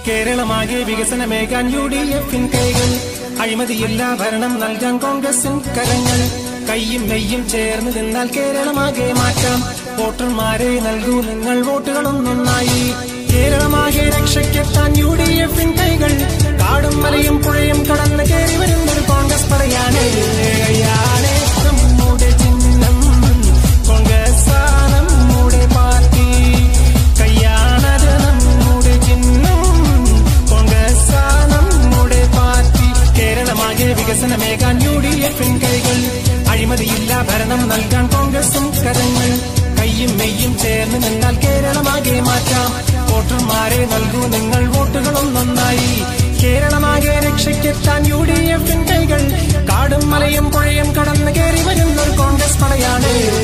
കേരളമാകെ വികസനമേകാൻ U D എഫിൻ കൈകൾ അഴിമതിയില്ല ഭരണം നൽകാൻ കോൺഗ്രസിൻ കരങ്ങൾ കയ്യും മെയ്യും ചേർന്ന് നിന്നാൽ കേരളമാകെ മാറ്റാം വോട്ടർമാരെ നൽകൂ നിങ്ങൾ വോട്ടുകളൊന്നൊന്നായി കേരളമാകെ രക്ഷയ്ക്കെത്താൻ യു ഡി എഫിൻ കൈകൾ കാടും മലയും പുഴയും കടന്ന് കയറി വരുന്നൊരു കോൺഗ്രസ് പടയാണ് കയ്യാളെ നമ്മുടെ ചിഹ്നം കോൺഗ്രസ് നമ്മുടെ പാർട്ടി കയ്യാണത് നമ്മുടെ ചിഹ്നം കോൺഗ്രസ് നമ്മുടെ പാർട്ടി കേരളമാകെ വികസനമേകാൻ യു ഡി എഫിൻ കൈകൾ അഴിമതിയില്ല ഭരണം നൽകാൻ കോൺഗ്രസും കരങ്ങൾ കയ്യും മെയ്യും ചേർന്ന് നിന്നാൽ കേരളമാകെ മാറ്റാം വോട്ടർമാരെ നൽകൂ നിങ്ങൾ വോട്ടുകളൊന്നൊന്നായി കേരളമാകെ രക്ഷയ്ക്കെത്താൻ യു ഡി എഫിൻ കൈകൾ കാടും മലയും പുഴയും കടന്ന് കയറി വരുന്നൊരു കോൺഗ്രസ് പടയാണ്